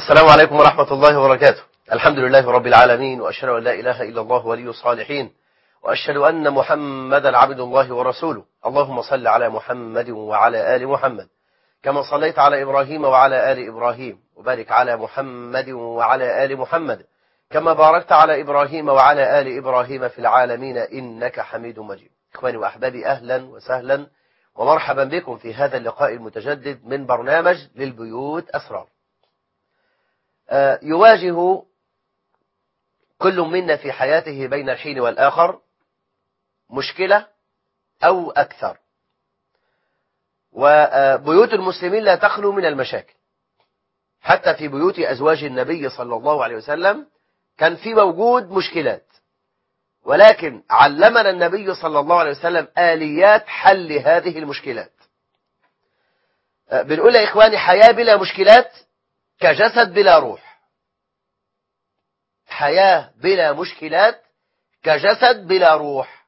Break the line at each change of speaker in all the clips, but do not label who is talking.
السلام عليكم ورحمة الله وبركاته الحمد لله رب العالمين وأشهد أن لا إله إلا الله ولي الصالحين وأشهد أن محمدا عبد الله ورسوله اللهم صل على محمد وعلى آل محمد كما صليت على إبراهيم وعلى آل إبراهيم وبارك على محمد وعلى آل محمد كما باركت على إبراهيم وعلى آل إبراهيم في العالمين إنك حميد مجيد إخواني وأحبابي أهلا وسهلا ومرحبا بكم في هذا اللقاء المتجدد من برنامج للبيوت أسرار يواجه كل منا في حياته بين الحين والآخر مشكلة أو أكثر وبيوت المسلمين لا تخلو من المشاكل حتى في بيوت أزواج النبي صلى الله عليه وسلم كان في موجود مشكلات ولكن علمنا النبي صلى الله عليه وسلم آليات حل هذه المشكلات بنقول يا إخواني حياة بلا مشكلات كجسد بلا روح حياة بلا مشكلات كجسد بلا روح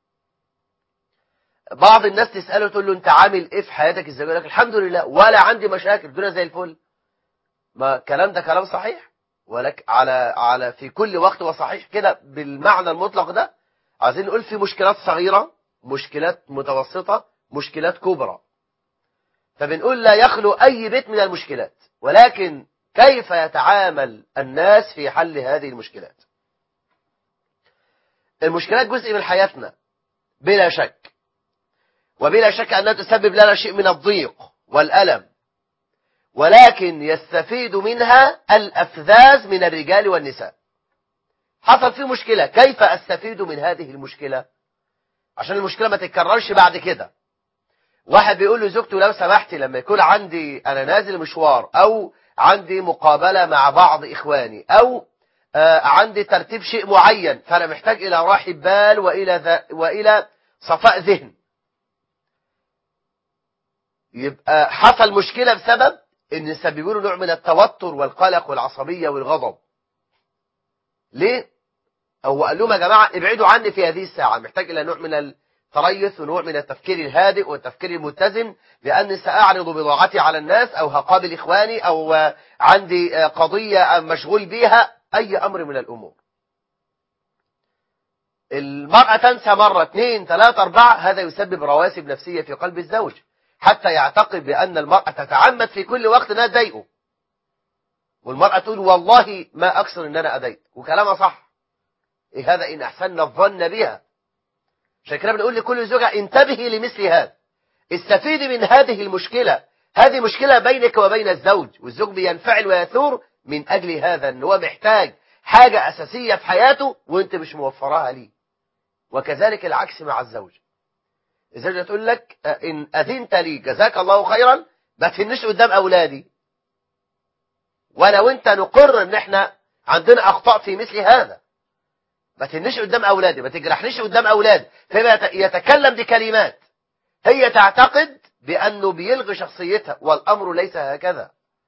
بعض الناس تسأله تقول له انت عامل ايه في حياتك الزوجية يقول لك الحمد لله ولا عندي مشاكل الدنيا زي الفل ما الكلام ده كلام صحيح ولك على على في كل وقت وصحيح كده بالمعنى المطلق ده عايزين نقول في مشكلات صغيرة مشكلات متوسطة مشكلات كبرى فبنقول لا يخلو أي بيت من المشكلات ولكن كيف يتعامل الناس في حل هذه المشكلات المشكلات جزء من حياتنا بلا شك وبلا شك أنها تسبب لنا شيء من الضيق والألم ولكن يستفيد منها الأفذاذ من الرجال والنساء حصل فيه مشكلة كيف أستفيد من هذه المشكلة عشان المشكلة ما تتكررش بعد كده واحد بيقول لزوجته لو سمحتي لما يكون عندي أنا نازل مشوار أو عندي مقابلة مع بعض إخواني أو آه عندي ترتيب شيء معين فأنا محتاج إلى راحة بال وإلى, ذا وإلى صفاء ذهن يبقى حصل مشكلة بسبب ان يسببوا له نوع من التوتر والقلق والعصبية والغضب ليه هو قال لهم يا جماعة ابعدوا عني في هذه الساعة محتاج الى نوع من التريث ونوع من التفكير الهادئ والتفكير المتزن لاني ساعرض بضاعتي على الناس او هقابل اخواني او عندي قضية مشغول بيها اي امر من الامور المرأة تنسى مرة اثنين ثلاثة اربعة هذا يسبب رواسب نفسية في قلب الزوج حتى يعتقد بأن المرأة تتعمد في كل وقت انها تضايقه والمرأة تقول والله ما أكثر ان أنا أضايق وكلامها صح إيه هذا إن أحسننا الظن بها عشان كده بنقول لكل زوجة انتبهي لمثل هذا استفيدي من هذه المشكلة هذه مشكلة بينك وبين الزوج والزوج بينفعل ويثور من أجل هذا أن هو محتاج حاجة أساسية في حياته وانت مش موفراها ليه وكذلك العكس مع الزوج الزوجة تقول لك إن أذنت لي جزاك الله خيرا ما تفنش قدام أولادي وأنا وأنت نقر إن إحنا عندنا أخطاء في مثل هذا ما تفنش قدام أولادي ما تجرحنيش قدام أولادي فيما يتكلم بكلمات هي تعتقد بأنه بيلغي شخصيتها والأمر ليس هكذا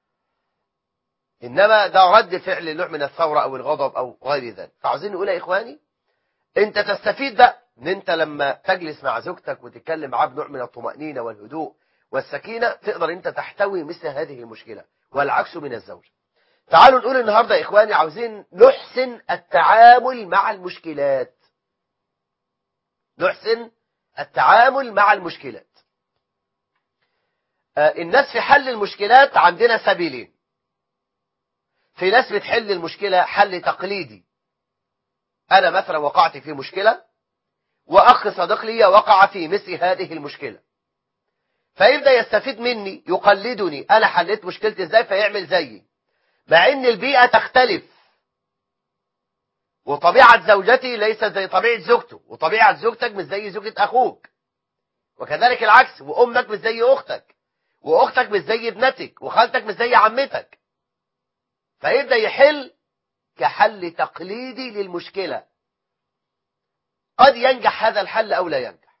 إنما ده رد فعل نوع من الثورة أو الغضب أو غير ذلك فعاوزين نقول يا إخواني أنت تستفيد بقى ان انت لما تجلس مع زوجتك وتتكلم معاه بنوع من الطمأنينة والهدوء والسكينة تقدر انت تحتوي مثل هذه المشكلة والعكس من الزوج تعالوا نقول النهاردة يا إخواني عاوزين نحسن التعامل مع المشكلات نحسن التعامل مع المشكلات آه الناس في حل المشكلات عندنا سبيلين في ناس بتحل المشكلة حل تقليدي أنا مثلا وقعت في مشكلة وأخ صديق لي وقع في مثل هذه المشكلة فيبدأ يستفيد مني يقلدني أنا حليت مشكلتي إزاي فيعمل زيي مع إن البيئة تختلف وطبيعة زوجتي ليست زي طبيعة زوجته وطبيعة زوجتك مش زي زوجة أخوك وكذلك العكس وأمك مش زي أختك وأختك مش زي ابنتك وخالتك مش زي عمتك فيبدأ يحل كحل تقليدي للمشكلة قد ينجح هذا الحل أو لا ينجح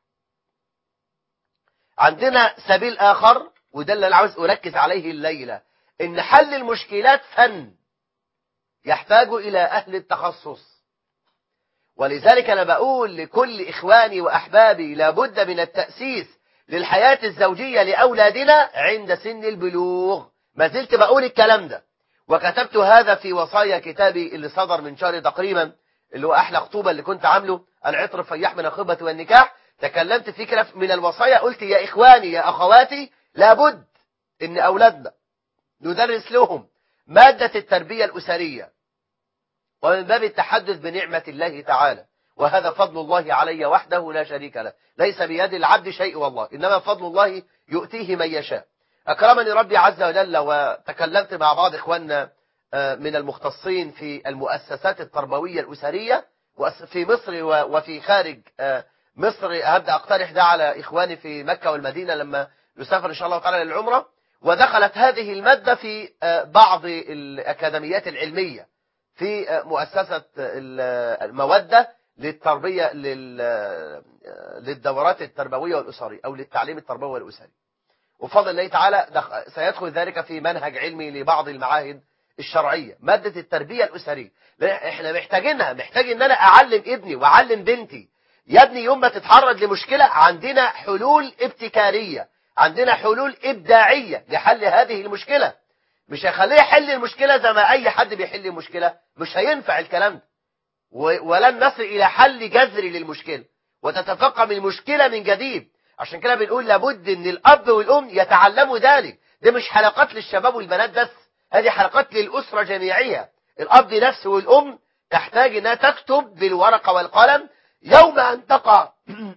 عندنا سبيل آخر وده اللي أنا عاوز أركز عليه الليلة إن حل المشكلات فن يحتاج إلى أهل التخصص ولذلك أنا بقول لكل إخواني وأحبابي لابد من التأسيس للحياة الزوجية لأولادنا عند سن البلوغ ما زلت بقول الكلام ده وكتبت هذا في وصايا كتابي اللي صدر من شهر تقريبا اللي هو أحلى خطوبة اللي كنت عامله العطر فيح من الخطبة والنكاح تكلمت في كده من الوصايا قلت يا إخواني يا أخواتي لابد إن أولادنا ندرس لهم مادة التربية الأسرية ومن باب التحدث بنعمة الله تعالى وهذا فضل الله علي وحده لا شريك له ليس بيد العبد شيء والله إنما فضل الله يؤتيه من يشاء أكرمني ربي عز وجل وتكلمت مع بعض إخواننا من المختصين في المؤسسات التربوية الأسرية في مصر وفي خارج مصر هبدأ أقترح ده على إخواني في مكة والمدينة لما نسافر إن شاء الله تعالى للعمرة ودخلت هذه المادة في بعض الأكاديميات العلمية في مؤسسة المودة للتربية للدورات التربوية والأسرية أو للتعليم التربوي والأسري وفضل الله تعالى سيدخل ذلك في منهج علمي لبعض المعاهد الشرعية مادة التربية الأسرية احنا محتاجينها محتاج ان انا اعلم ابني واعلم بنتي يا ابني يوم ما تتعرض لمشكلة عندنا حلول ابتكارية عندنا حلول ابداعية لحل هذه المشكلة مش هيخليه يحل المشكلة زي ما اي حد بيحل المشكلة مش هينفع الكلام ده ولن نصل الى حل جذري للمشكلة وتتفقم المشكلة من جديد عشان كده بنقول لابد ان الاب والام يتعلموا ذلك ده مش حلقات للشباب والبنات بس هذه حلقات للأسرة جميعية الأب نفسه والأم تحتاج أنها تكتب بالورقة والقلم يوم أن تقع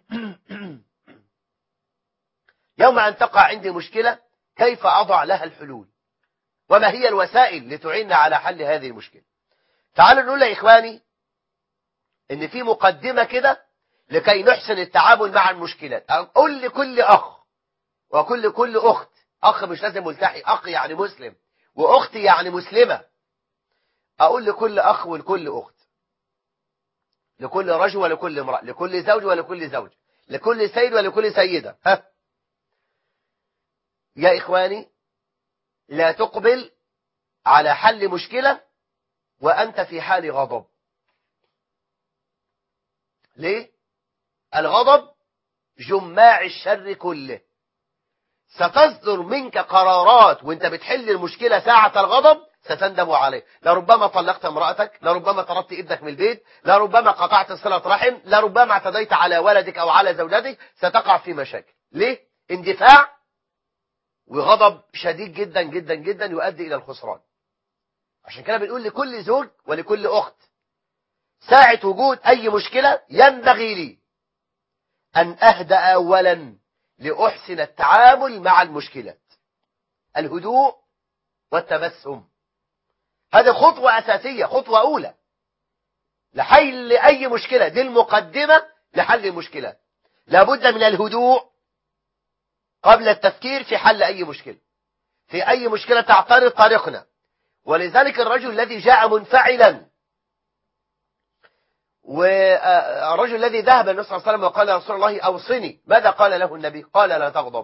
يوم أن تقع عندي مشكلة كيف أضع لها الحلول وما هي الوسائل لتعيننا على حل هذه المشكلة تعالوا نقول يا إخواني إن في مقدمة كده لكي نحسن التعامل مع المشكلات أقول لكل أخ وكل كل أخت أخ مش لازم ملتحي أخ يعني مسلم وأختي يعني مسلمة أقول لكل أخ ولكل أخت لكل رجل ولكل امرأة لكل زوج ولكل زوج لكل سيد ولكل سيدة ها يا إخواني لا تقبل على حل مشكلة وأنت في حال غضب ليه الغضب جماع الشر كله ستصدر منك قرارات وانت بتحل المشكلة ساعة الغضب ستندم عليه لربما طلقت امرأتك لربما طردت ابنك من البيت لربما قطعت صلة رحم لربما اعتديت على ولدك أو على زوجتك ستقع في مشاكل ليه؟ اندفاع وغضب شديد جدا جدا جدا يؤدي إلى الخسران عشان كده بنقول لكل زوج ولكل أخت ساعة وجود أي مشكلة ينبغي لي أن أهدأ أولا لأحسن التعامل مع المشكلات الهدوء والتبسم هذه خطوة أساسية خطوة أولى لحل أي مشكلة دي المقدمة لحل المشكلات لابد من الهدوء قبل التفكير في حل أي مشكلة في أي مشكلة تعترض طريقنا ولذلك الرجل الذي جاء منفعلا والرجل الذي ذهب النبي صلى الله عليه وسلم وقال يا رسول الله أوصني ماذا قال له النبي قال لا تغضب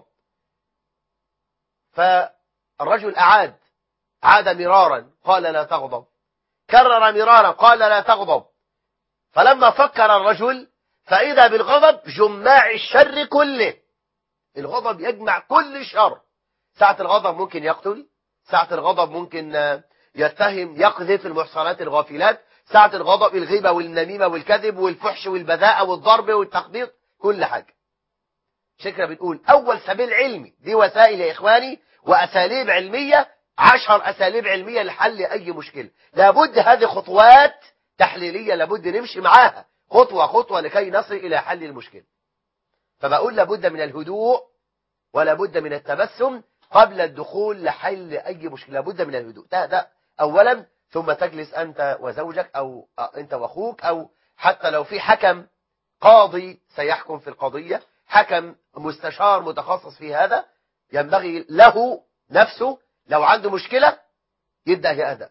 فالرجل أعاد عاد مرارا قال لا تغضب كرر مرارا قال لا تغضب فلما فكر الرجل فإذا بالغضب جماع الشر كله الغضب يجمع كل شر ساعة الغضب ممكن يقتل ساعة الغضب ممكن يتهم يقذف المحصنات الغافلات ساعة الغضب الغيبة والنميمة والكذب والفحش والبذاءة والضرب والتخبيط كل حاجة شكرا بنقول أول سبيل علمي دي وسائل يا إخواني وأساليب علمية عشر أساليب علمية لحل أي مشكلة لابد هذه خطوات تحليلية لابد نمشي معاها خطوة خطوة لكي نصل إلى حل المشكلة فبقول لابد من الهدوء ولابد من التبسم قبل الدخول لحل أي مشكلة لابد من الهدوء ده ده أولا ثم تجلس أنت وزوجك أو أنت وأخوك أو حتى لو في حكم قاضي سيحكم في القضية حكم مستشار متخصص في هذا ينبغي له نفسه لو عنده مشكلة يبدأ يهدأ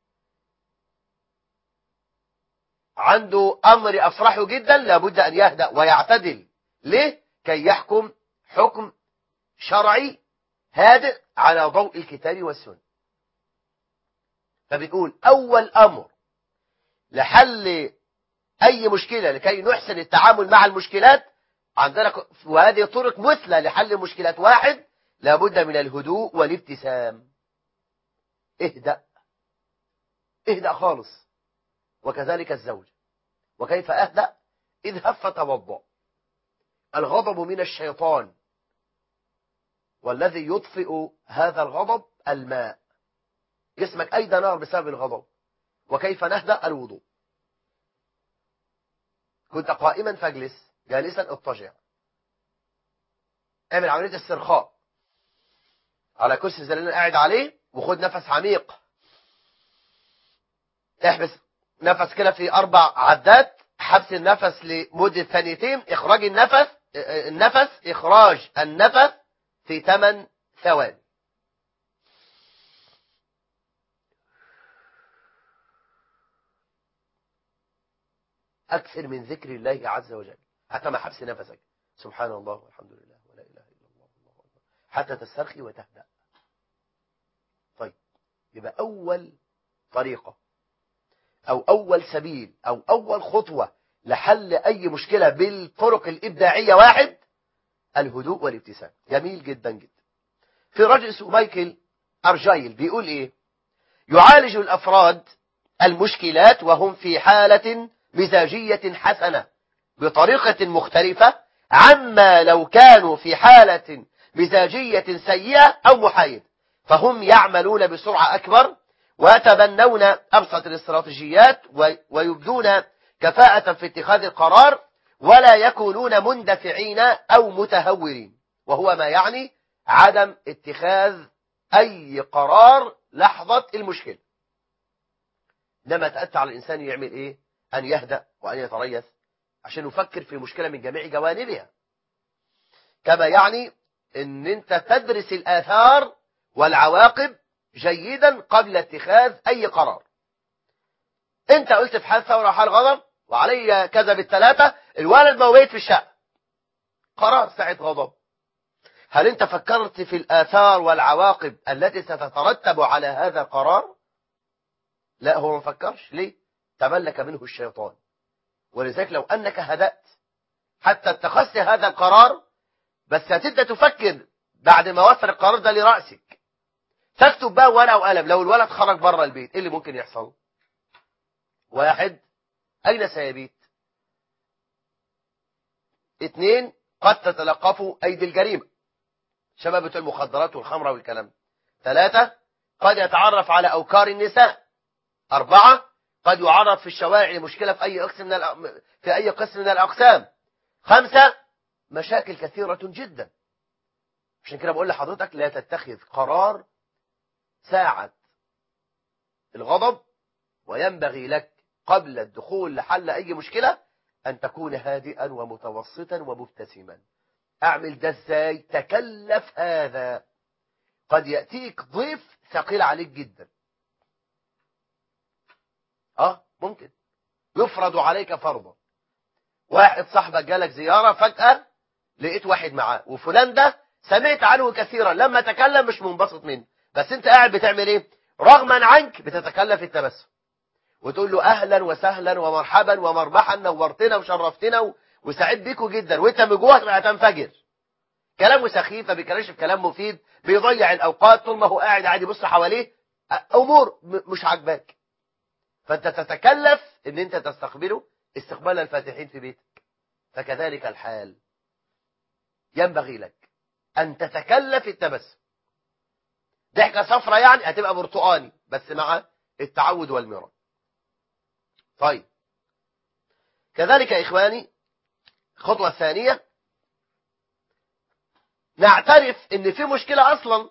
عنده أمر أفرحه جدا لابد أن يهدأ ويعتدل ليه؟ كي يحكم حكم شرعي هادئ على ضوء الكتاب والسنة فبنقول أول أمر لحل أي مشكلة لكي نحسن التعامل مع المشكلات عندنا وهذه طرق مثلى لحل مشكلات واحد لابد من الهدوء والابتسام اهدأ اهدأ خالص وكذلك الزوج وكيف أهدأ اذهب فتوضأ الغضب من الشيطان والذي يطفئ هذا الغضب الماء جسمك أيضا نار بسبب الغضب وكيف نهدأ الوضوء كنت قائما فاجلس جالسا اضطجع اعمل عملية استرخاء على كرسي زي اللي انا قاعد عليه وخد نفس عميق احبس نفس كده في اربع عدات حبس النفس لمدة ثانيتين اخراج النفس النفس اخراج النفس في ثمان ثواني أكثر من ذكر الله عز وجل حتى ما حبس نفسك سبحان الله والحمد لله ولا إله إلا الله الله أكبر حتى تسترخي وتهدأ طيب يبقى أول طريقة أو أول سبيل أو أول خطوة لحل أي مشكلة بالطرق الإبداعية واحد الهدوء والابتسام جميل جدا جدا في رجل اسمه مايكل أرجايل بيقول إيه يعالج الأفراد المشكلات وهم في حالة مزاجية حسنة بطريقة مختلفة عما لو كانوا في حالة مزاجية سيئة أو محايدة فهم يعملون بسرعة أكبر ويتبنون أبسط الاستراتيجيات ويبدون كفاءة في اتخاذ القرار ولا يكونون مندفعين أو متهورين وهو ما يعني عدم اتخاذ أي قرار لحظة المشكلة لما تأتى على الإنسان يعمل إيه أن يهدأ وأن يتريث عشان يفكر في المشكلة من جميع جوانبها كما يعني أن أنت تدرس الآثار والعواقب جيدا قبل اتخاذ أي قرار أنت قلت في حال ثورة حال غضب وعلي كذا بالثلاثة الولد مويت في الشقة قرار ساعة غضب هل أنت فكرت في الآثار والعواقب التي ستترتب على هذا القرار لا هو ما فكرش ليه تملك منه الشيطان ولذلك لو أنك هدأت حتى اتخذت هذا القرار بس هتبدأ تفكر بعد ما وفر القرار ده لرأسك تكتب بقى ورقة وقلم لو الولد خرج بره البيت ايه اللي ممكن يحصل واحد أين سيبيت اثنين قد تتلقفوا أيدي الجريمة شبابة المخدرات والخمرة والكلام ثلاثة قد يتعرف على أوكار النساء أربعة قد يعرض في الشوارع لمشكلة في أي قسم من في أي قسم من الأقسام خمسة مشاكل كثيرة جدا عشان كده بقول لحضرتك لا تتخذ قرار ساعة الغضب وينبغي لك قبل الدخول لحل أي مشكلة أن تكون هادئا ومتوسطا ومبتسما أعمل ده ازاي تكلف هذا قد يأتيك ضيف ثقيل عليك جدا اه ممكن يفرض عليك فرضا واحد صاحبك جالك زيارة فجأة لقيت واحد معاه وفلان ده سمعت عنه كثيرا لما تكلم مش منبسط منه بس انت قاعد بتعمل ايه رغما عنك بتتكلف التبسم وتقول له اهلا وسهلا ومرحبا ومربحا نورتنا وشرفتنا وسعيد بيكوا جدا وانت من جواك هتنفجر كلامه سخيف ما بيتكلمش في كلام مفيد بيضيع الاوقات طول ما هو قاعد عادي يبص حواليه امور مش عاجباك فانت تتكلف ان انت تستقبله استقبال الفاتحين في بيتك فكذلك الحال ينبغي لك ان تتكلف التبسم ضحكه صفرة يعني هتبقى برتقاني بس مع التعود والمراد طيب كذلك يا إخواني الخطوة الثانية نعترف ان في مشكلة اصلا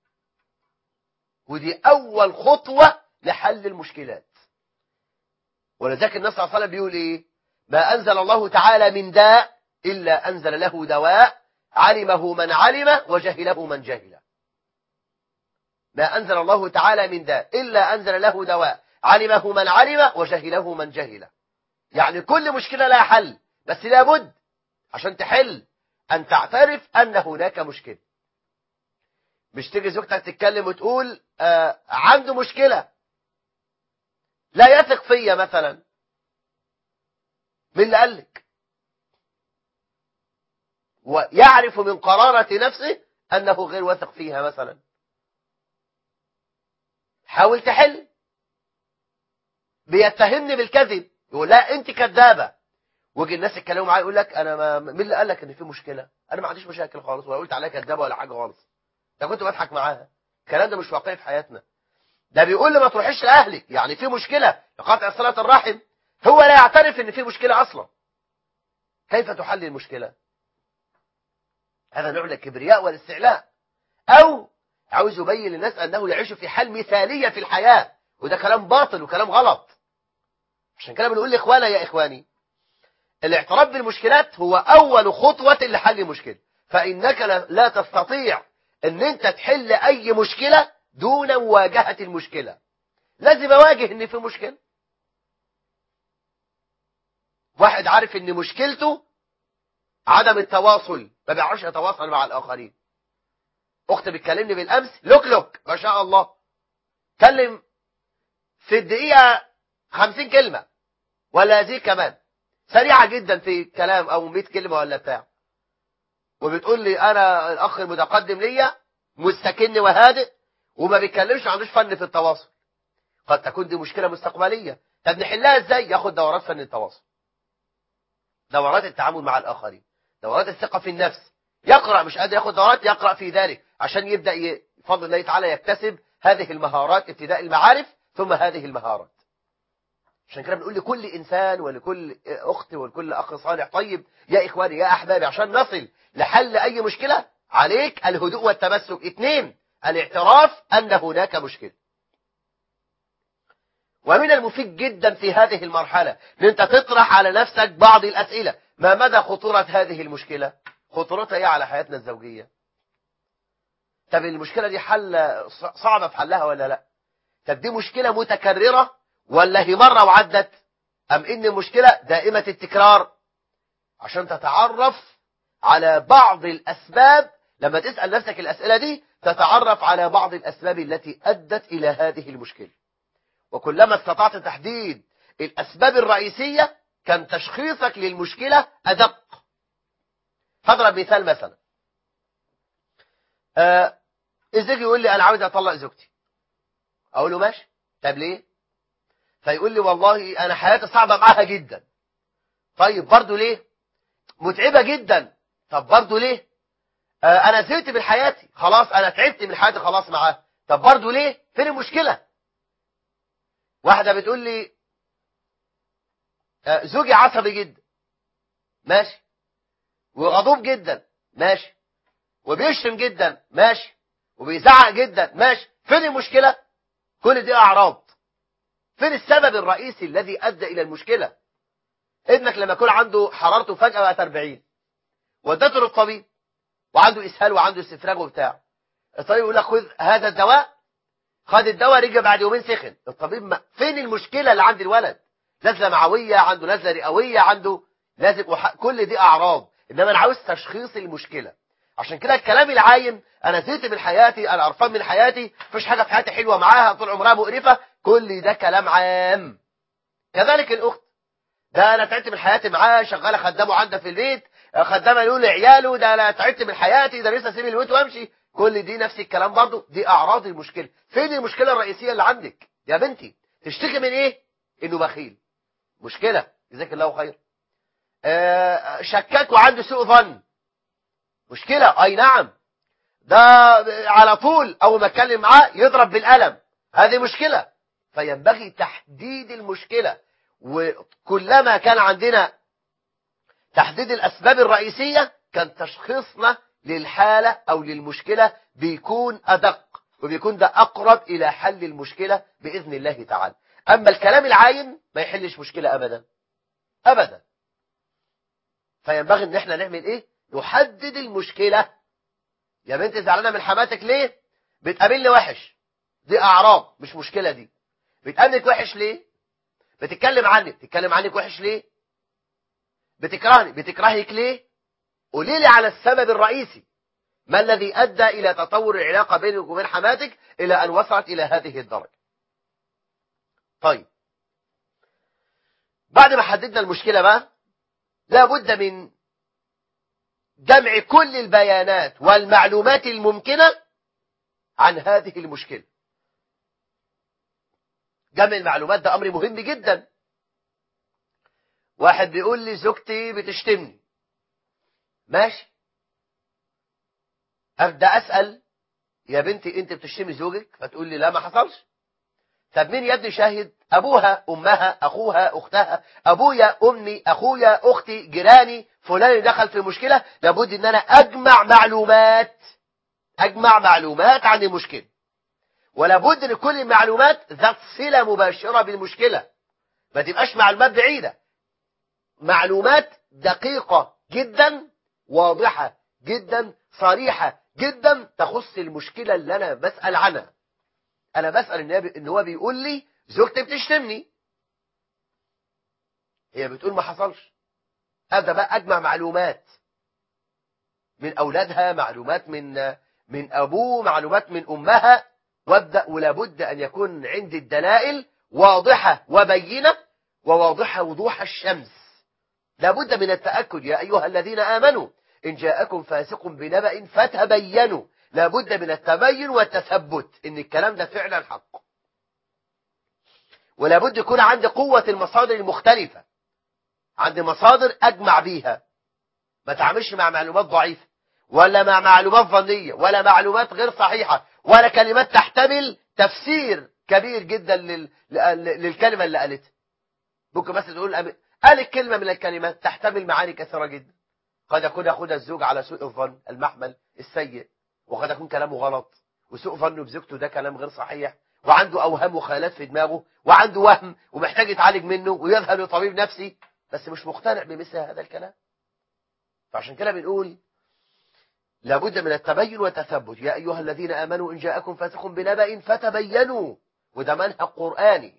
ودي اول خطوة لحل المشكلات ولذلك النبي صلى الله عليه وسلم بيقول ايه ما انزل الله تعالى من داء الا انزل له دواء علمه من علم وجهله من جهل ما انزل الله تعالى من داء الا انزل له دواء علمه من علم وجهله من جهل يعني كل مشكلة لها حل بس لابد عشان تحل أن تعترف أن هناك مشكلة مش تيجي زوجتك تتكلم وتقول آه عنده مشكلة لا يثق فيا مثلا من اللي قال لك ويعرف من قرارة نفسه أنه غير واثق فيها مثلا حاول تحل بيتهمني بالكذب يقول لا انت كذابه ويجي الناس يتكلموا معايا يقول لك انا ما مين اللي قال لك ان في مشكله انا ما عنديش مشاكل خالص ولا قلت عليها كذابه ولا حاجه خالص ده كنت بضحك معاها الكلام ده مش واقعي في حياتنا ده بيقول لي ما تروحيش لاهلك يعني في مشكله لقطع صله الرحم هو لا يعترف ان في مشكله اصلا كيف تحل المشكله هذا نوع من الكبرياء والاستعلاء او عاوز يبين للناس انه يعيش في حال مثاليه في الحياه وده كلام باطل وكلام غلط عشان كده بنقول لاخوانا يا اخواني الاعتراف بالمشكلات هو اول خطوه لحل مشكله فانك لا تستطيع ان انت تحل اي مشكله دون مواجهه المشكله لازم اواجه ان في مشكله واحد عارف ان مشكلته عدم التواصل ما بيعرفش يتواصل مع الاخرين اخت بتكلمني بالامس لوك لوك ما شاء الله كلم في الدقيقه 50 كلمه ولا زي كمان سريعه جدا في الكلام او 100 كلمه ولا بتاع وبتقول لي انا الاخ المتقدم ليا مستكن وهادئ وما بيتكلمش ما عندوش فن في التواصل قد تكون دي مشكله مستقبليه طب نحلها ازاي ياخد دورات فن التواصل دورات التعامل مع الاخرين دورات الثقه في النفس يقرا مش قادر ياخد دورات يقرا في ذلك عشان يبدا بفضل الله تعالى يكتسب هذه المهارات ابتداء المعارف ثم هذه المهارات عشان كده بنقول لكل انسان ولكل اخت ولكل اخ صالح طيب يا اخواني يا احبابي عشان نصل لحل اي مشكله عليك الهدوء والتمسك اثنين الاعتراف ان هناك مشكله ومن المفيد جدا في هذه المرحله ان انت تطرح على نفسك بعض الاسئله ما مدى خطوره هذه المشكله خطورتها ايه على حياتنا الزوجيه طب المشكله دي حل صعبه في حلها ولا لا طب دي مشكله متكرره ولا هي مره وعدت ام ان المشكله دائمه التكرار عشان تتعرف على بعض الاسباب لما تسال نفسك الاسئله دي تتعرف على بعض الاسباب التي ادت الى هذه المشكله وكلما استطعت تحديد الاسباب الرئيسيه كان تشخيصك للمشكله ادق هضرب مثال مثلا آه الزوج يقول لي انا عاوز اطلق زوجتي اقول له ماشي طب ليه فيقول لي والله انا حياتي صعبه معاها جدا طيب برضه ليه متعبه جدا طب برضه ليه آه انا زهقت من حياتي خلاص انا تعبت من حياتي خلاص معاها طب برضه ليه فين المشكله واحده بتقول لي آه زوجي عصبي جدا ماشي وغضوب جدا ماشي وبيشتم جدا ماشي وبيزعق جدا ماشي فين المشكله كل دي اعراض فين السبب الرئيسي الذي ادى الى المشكله ابنك لما يكون عنده حرارته فجاه بقت 40 ودته للطبيب وعنده اسهال وعنده استفراغ وبتاع الطبيب يقول لك خذ هذا الدواء خد الدواء رجع بعد يومين سخن الطبيب ما فين المشكله اللي عند الولد نزله معويه عنده نزله رئويه عنده لازم وح... كل دي اعراض انما انا عاوز تشخيص المشكله عشان كده الكلام العايم انا زهقت من حياتي انا قرفان من حياتي مفيش حاجه في حياتي حلوه معاها طول عمرها مقرفه كل ده كلام عام كذلك الاخت ده انا تعبت من حياتي معاه شغاله خدامه عندها في البيت خدامه يقول لعياله ده انا تعبت من حياتي ده لسه اسيب البيت وامشي كل دي نفس الكلام برضه دي اعراض المشكله فين المشكله الرئيسيه اللي عندك يا بنتي تشتكي من ايه انه بخيل مشكله جزاك الله خير آه شكاك وعنده سوء ظن مشكله اي نعم ده على طول اول ما اتكلم معاه يضرب بالقلم هذه مشكله فينبغي تحديد المشكله وكلما كان عندنا تحديد الاسباب الرئيسيه كان تشخيصنا للحاله او للمشكله بيكون ادق وبيكون ده اقرب الى حل المشكله باذن الله تعالى اما الكلام العايم ما يحلش مشكله ابدا ابدا فينبغي ان احنا نعمل ايه نحدد المشكله يا بنت زعلانه من حماتك ليه بتقابلني وحش دي اعراض مش مشكله دي بتقابلك وحش ليه بتتكلم عني بتتكلم عنك وحش ليه بتكرهني بتكرهك ليه قولي لي على السبب الرئيسي ما الذي ادى الى تطور العلاقه بينك وبين حماتك الى ان وصلت الى هذه الدرجه طيب بعد ما حددنا المشكله بقى لابد من جمع كل البيانات والمعلومات الممكنه عن هذه المشكله جمع المعلومات ده أمر مهم جدا واحد بيقول لي زوجتي بتشتمني ماشي أبدأ أسأل يا بنتي أنت بتشتمي زوجك فتقول لي لا ما حصلش طب مين يا ابني شاهد أبوها أمها أخوها أختها أبويا أمي أخويا أختي جيراني فلان اللي دخل في مشكلة لابد أن أنا أجمع معلومات أجمع معلومات عن المشكلة ولابد أن كل المعلومات ذات صلة مباشرة بالمشكلة ما تبقاش معلومات بعيدة معلومات دقيقة جدا واضحة جدا صريحة جدا تخص المشكلة اللي أنا بسأل عنها أنا بسأل النبي إن هو بيقول لي زوجتي بتشتمني هي بتقول ما حصلش أبدأ بقى أجمع معلومات من أولادها معلومات من من أبوه معلومات من أمها وابدأ ولابد أن يكون عندي الدلائل واضحة وبينة وواضحة وضوح الشمس لابد من التأكد يا أيها الذين آمنوا إن جاءكم فاسق بنبأ فتبينوا لابد من التبين والتثبت إن الكلام ده فعلا حق ولابد يكون عندي قوة المصادر المختلفة عندي مصادر أجمع بيها ما تعملش مع معلومات ضعيفة ولا مع معلومات ظنية ولا معلومات غير صحيحة ولا كلمات تحتمل تفسير كبير جدا لل... للكلمة اللي قالتها ممكن بس تقول قالت كلمة من الكلمات تحتمل معاني كثيرة جدا قد يكون ياخدها الزوج على سوء الظن المحمل السيء وقد يكون كلامه غلط وسوء ظنه بزوجته ده كلام غير صحيح وعنده اوهام وخيالات في دماغه وعنده وهم ومحتاج يتعالج منه ويذهب لطبيب نفسي بس مش مقتنع بمثل هذا الكلام فعشان كده بنقول لابد من التبين والتثبت يا ايها الذين امنوا ان جاءكم فاسق بنبأ فتبينوا وده منهج قرآني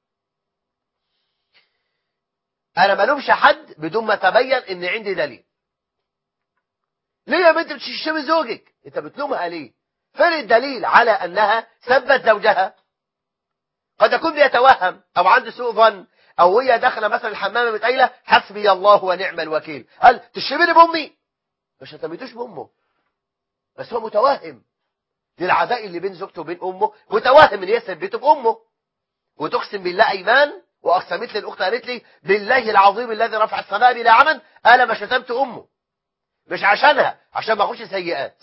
انا ما لومش حد بدون ما تبين ان عندي دليل ليه يا بنت بتشتمي زوجك انت بتلومها ليه فين الدليل على انها سبت زوجها قد يكون بيتوهم او عنده سوء ظن او هي داخله مثلا الحمام متقايله حسبي الله ونعم الوكيل قال تشتميني بامي مش هتميتوش بامه بس هو متوهم للعداء اللي بين زوجته وبين امه متوهم ان هي سبته بامه وتقسم بالله ايمان واقسمت لي الاخت قالت لي بالله العظيم الذي رفع السماء بلا عمل انا ما شتمت امه مش عشانها عشان ما اخش سيئات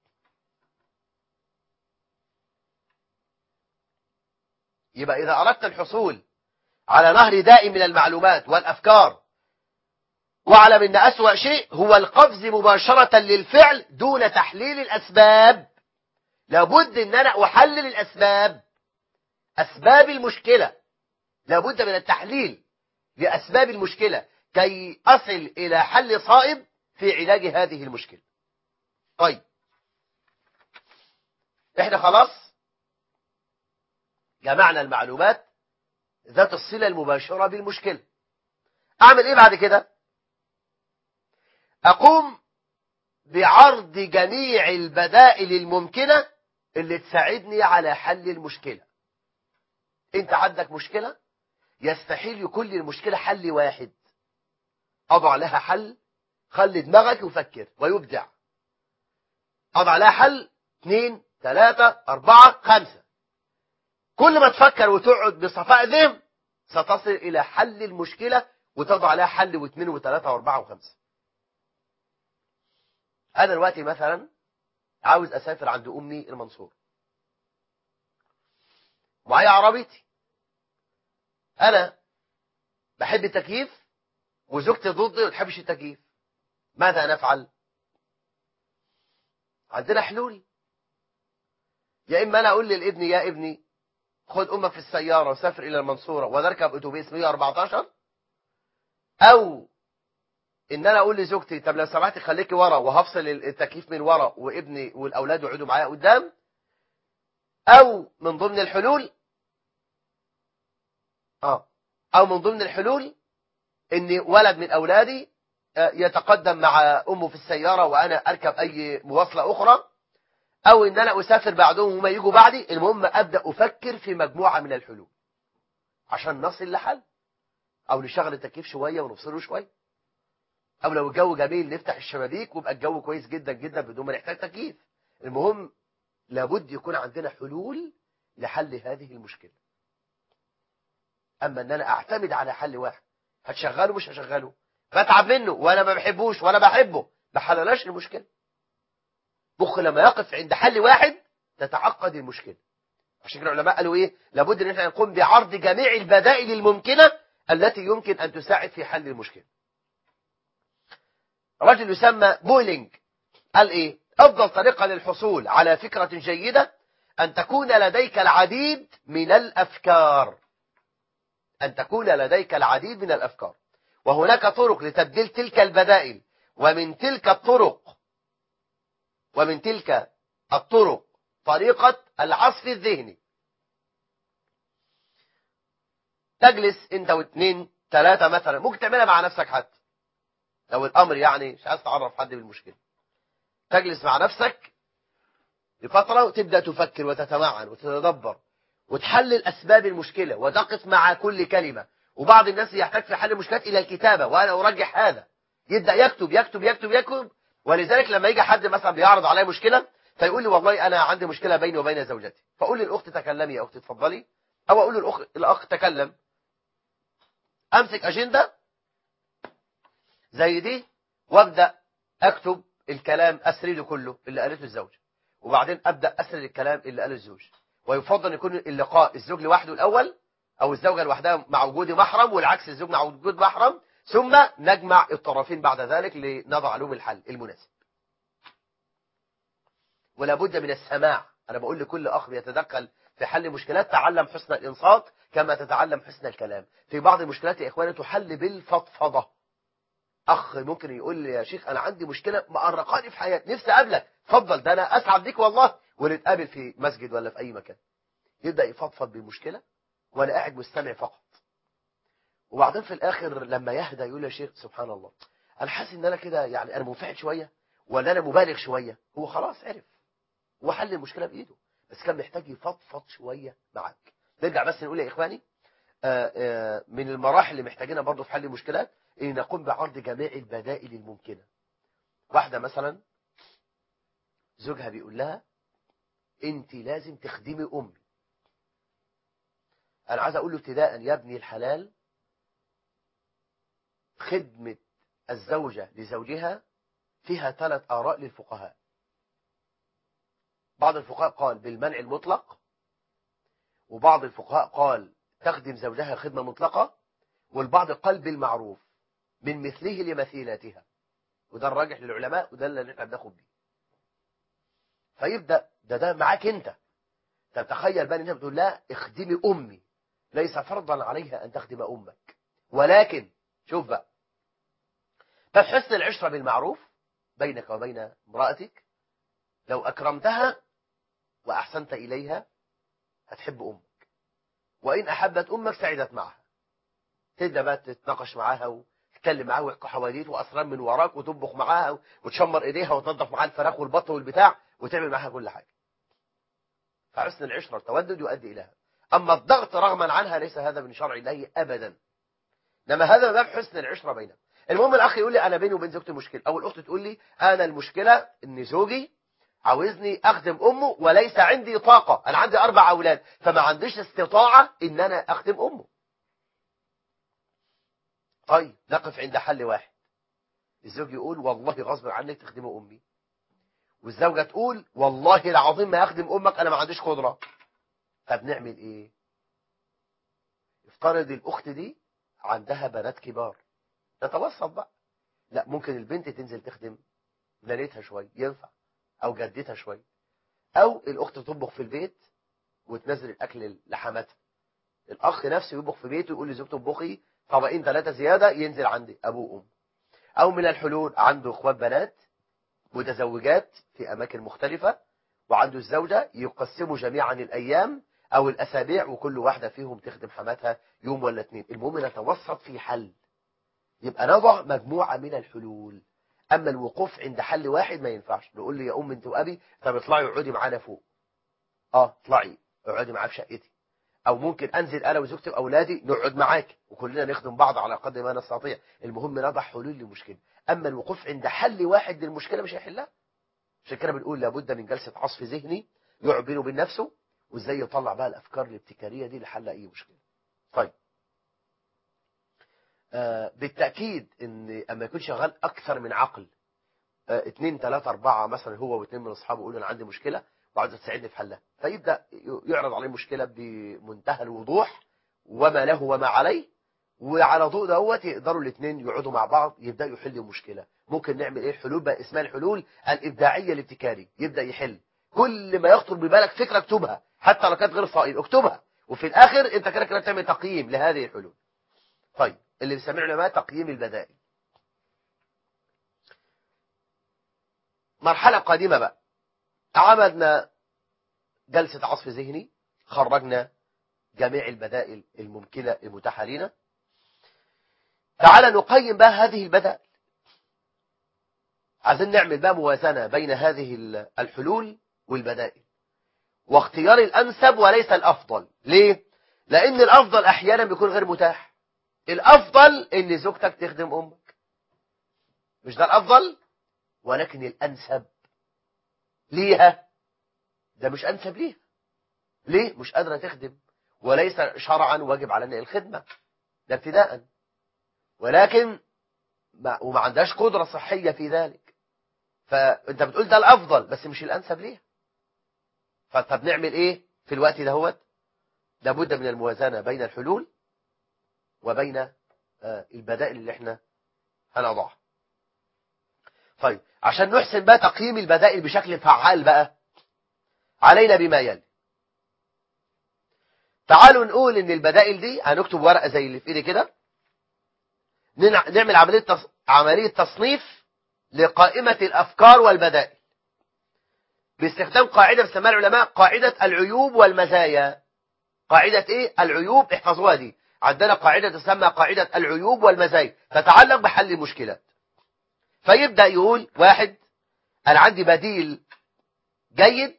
يبقى إذا أردت الحصول على نهر دائم من المعلومات والأفكار واعلم أن أسوأ شيء هو القفز مباشرة للفعل دون تحليل الأسباب لابد أن أنا أحلل الأسباب أسباب المشكلة لابد من التحليل لأسباب المشكلة كي أصل إلى حل صائب في علاج هذه المشكلة طيب احنا خلاص جمعنا المعلومات ذات الصلة المباشرة بالمشكلة أعمل إيه بعد كده أقوم بعرض جميع البدائل الممكنة اللي تساعدني على حل المشكلة انت عندك مشكلة يستحيل يكون للمشكلة حل واحد أضع لها حل خلي دماغك يفكر ويبدع أضع لها حل اثنين ثلاثة أربعة خمسة كل ما تفكر وتقعد بصفاء ذهن ستصل إلى حل المشكلة وتضع لها حل واثنين وثلاثة وأربعة وخمسة أنا دلوقتي مثلا عاوز أسافر عند أمي المنصور معايا عربيتي أنا بحب التكييف وزوجتي ضدي ما بتحبش التكييف ماذا نفعل عندنا حلول يا إما أنا أقول للابن يا ابني خد أمك في السيارة وسافر إلى المنصورة ونركب أتوبيس 114 أو إن أنا أقول لزوجتي طب لو سمحتي خليكي ورا وهفصل التكييف من ورا وابني والأولاد يقعدوا معايا قدام أو من ضمن الحلول آه أو من ضمن الحلول إن ولد من أولادي يتقدم مع أمه في السيارة وأنا أركب أي مواصلة أخرى أو إن أنا أسافر بعدهم وما يجوا بعدي المهم أبدأ أفكر في مجموعة من الحلول عشان نصل لحل أو نشغل التكييف شوية ونفصله شوية أو لو الجو جميل نفتح الشبابيك ويبقى الجو كويس جدا جدا بدون ما نحتاج تكييف المهم لابد يكون عندنا حلول لحل هذه المشكلة اما ان انا اعتمد على حل واحد هتشغله مش هشغله بتعب منه وانا ما بحبوش ولا بحبه ما حللاش المشكله مخ لما يقف عند حل واحد تتعقد المشكله عشان كده العلماء قالوا ايه لابد ان احنا نقوم بعرض جميع البدائل الممكنه التي يمكن ان تساعد في حل المشكله رجل يسمى بولينج قال ايه افضل طريقه للحصول على فكره جيده ان تكون لديك العديد من الافكار ان تكون لديك العديد من الافكار وهناك طرق لتبديل تلك البدائل ومن تلك الطرق ومن تلك الطرق طريقة العصف الذهني تجلس انت واثنين ثلاثة مثلا ممكن تعملها مع نفسك حتى لو الامر يعني مش عايز تعرف حد بالمشكلة تجلس مع نفسك لفترة وتبدأ تفكر وتتمعن وتتدبر وتحلل أسباب المشكلة وتقف مع كل كلمة وبعض الناس يحتاج في حل المشكلات إلى الكتابة وأنا أرجح هذا يبدأ يكتب يكتب يكتب يكتب ولذلك لما يجي حد مثلا بيعرض عليه مشكلة فيقول لي والله أنا عندي مشكلة بيني وبين زوجتي فأقول للأخت تكلمي يا أختي اتفضلي أو أقول للأخ الأخ تكلم أمسك أجندة زي دي وأبدأ أكتب الكلام أسرده كله اللي قالته الزوجة وبعدين أبدأ أسرد الكلام اللي قاله الزوج ويفضل أن يكون اللقاء الزوج لوحده الأول أو الزوجة لوحدها مع وجود محرم والعكس الزوج مع وجود محرم ثم نجمع الطرفين بعد ذلك لنضع لهم الحل المناسب ولا بد من السماع أنا بقول لكل أخ بيتدخل في حل مشكلات تعلم حسن الإنصات كما تتعلم حسن الكلام في بعض المشكلات يا إخواني تحل بالفضفضة أخ ممكن يقول لي يا شيخ أنا عندي مشكلة مقرقاني في حياتي نفسي أقابلك اتفضل ده أنا أسعد بيك والله ونتقابل في مسجد ولا في أي مكان يبدأ يفضفض بمشكلة وأنا قاعد مستمع فقط وبعدين في الآخر لما يهدى يقول يا شيخ سبحان الله أنا حاسس إن أنا كده يعني أنا منفعل شوية ولا أنا مبالغ شوية هو خلاص عرف هو حل المشكلة بإيده بس كان محتاج يفضفض شوية معاك نرجع بس نقول يا إخواني آآ آآ من المراحل اللي محتاجينها برضه في حل المشكلات إن نقوم بعرض جميع البدائل الممكنة واحدة مثلا زوجها بيقول لها انت لازم تخدمي امي انا عايز اقول له ابتداء يا ابني الحلال خدمة الزوجة لزوجها فيها ثلاث آراء للفقهاء بعض الفقهاء قال بالمنع المطلق وبعض الفقهاء قال تخدم زوجها خدمة مطلقة والبعض قال بالمعروف من مثله لمثيلاتها وده الراجح للعلماء وده اللي احنا بناخد بيه فيبدأ ده ده معاك انت طب تخيل بقى ان انت بتقول لا اخدمي امي ليس فرضا عليها ان تخدم امك ولكن شوف بقى فحسن العشرة بالمعروف بينك وبين امرأتك لو أكرمتها وأحسنت إليها هتحب أمك وإن أحبت أمك سعدت معها تبدأ بقى تتناقش معاها وتتكلم معاها ويحكوا حواديت وأسرار من وراك وتطبخ معاها وتشمر إيديها وتنظف معاها الفراخ والبط والبتاع وتعمل معاها كل حاجة فحسن العشرة التودد يؤدي إليها أما الضغط رغما عنها ليس هذا من شرع الله أبدا إنما هذا باب حسن العشرة بينهم المهم الأخ يقول لي أنا بيني وبين زوجتي مشكلة أو الأخت تقول لي أنا المشكلة إن زوجي عاوزني أخدم أمه وليس عندي طاقة أنا عندي أربع أولاد فما عنديش استطاعة إن أنا أخدم أمه طيب نقف عند حل واحد الزوج يقول والله غصب عنك تخدم أمي والزوجة تقول والله العظيم ما أخدم أمك أنا ما عنديش قدرة طب نعمل إيه افترض الأخت دي عندها بنات كبار نتوسط بقى لا ممكن البنت تنزل تخدم نانيتها شوية ينفع او جدتها شوية او الاخت تطبخ في البيت وتنزل الاكل لحماتها الاخ نفسه يطبخ في بيته يقول لزوجته اطبخي طبقين ثلاثة زيادة ينزل عندي ابوه وام او من الحلول عنده اخوات بنات متزوجات في اماكن مختلفة وعنده الزوجة يقسموا جميعا الايام او الاسابيع وكل واحدة فيهم تخدم حماتها يوم ولا اتنين المهم نتوسط في حل يبقى نضع مجموعة من الحلول أما الوقوف عند حل واحد ما ينفعش نقول لي يا أم أنت وأبي طب اطلعي اقعدي معانا فوق اه اطلعي اقعدي معاه في شقتي أو ممكن أنزل أنا وزوجتي وأولادي نقعد معاك وكلنا نخدم بعض على قدر ما نستطيع المهم نضع حلول للمشكلة أما الوقوف عند حل واحد للمشكلة مش هيحلها عشان كده بنقول لابد من جلسة عصف ذهني يقعد بينه وبين نفسه وازاي يطلع بقى الأفكار الابتكارية دي لحل أي مشكلة طيب آه، بالتأكيد ان اما يكون شغال اكثر من عقل آه، اتنين تلاتة اربعة مثلا هو واتنين من اصحابه يقولوا انا عندي مشكلة وعاوز تساعدني في حلها فيبدأ يعرض عليه المشكلة بمنتهى الوضوح وما له وما عليه وعلى ضوء دوت يقدروا الاثنين يقعدوا مع بعض يبداوا يحلوا المشكله ممكن نعمل ايه حلول بقى اسمها الحلول الابداعيه الابتكاري يبدا يحل كل ما يخطر ببالك فكره اكتبها حتى لو كانت غير صائب اكتبها وفي الاخر انت كده كده بتعمل تقييم لهذه الحلول طيب اللي بيسميه العلماء تقييم البدائل مرحله قادمه بقى عملنا جلسه عصف ذهني خرجنا جميع البدائل الممكنه المتاحه لنا تعال نقيم بقى هذه البدائل عايزين نعمل بقى موازنة بين هذه الحلول والبدائل واختيار الأنسب وليس الأفضل ليه؟ لأن الأفضل أحيانا بيكون غير متاح الأفضل أن زوجتك تخدم أمك مش ده الأفضل ولكن الأنسب ليها ده مش أنسب ليها ليه؟ مش قادرة تخدم وليس شرعا واجب علينا الخدمة ده ابتداءً ولكن ما وما عندهاش قدرة صحية في ذلك فانت بتقول ده الافضل بس مش الانسب ليها فطب نعمل ايه في الوقت دهوت لابد من الموازنة بين الحلول وبين البدائل اللي احنا هنضعها طيب عشان نحسن بقى تقييم البدائل بشكل فعال بقى علينا بما يلي تعالوا نقول ان البدائل دي هنكتب ورقة زي اللي في ايدي كده نعمل عملية تص... عملية تصنيف لقائمة الأفكار والبدائل باستخدام قاعدة بسمها العلماء قاعدة العيوب والمزايا قاعدة إيه؟ العيوب احفظوها دي عندنا قاعدة تسمى قاعدة العيوب والمزايا تتعلق بحل المشكلات فيبدأ يقول واحد أنا عندي بديل جيد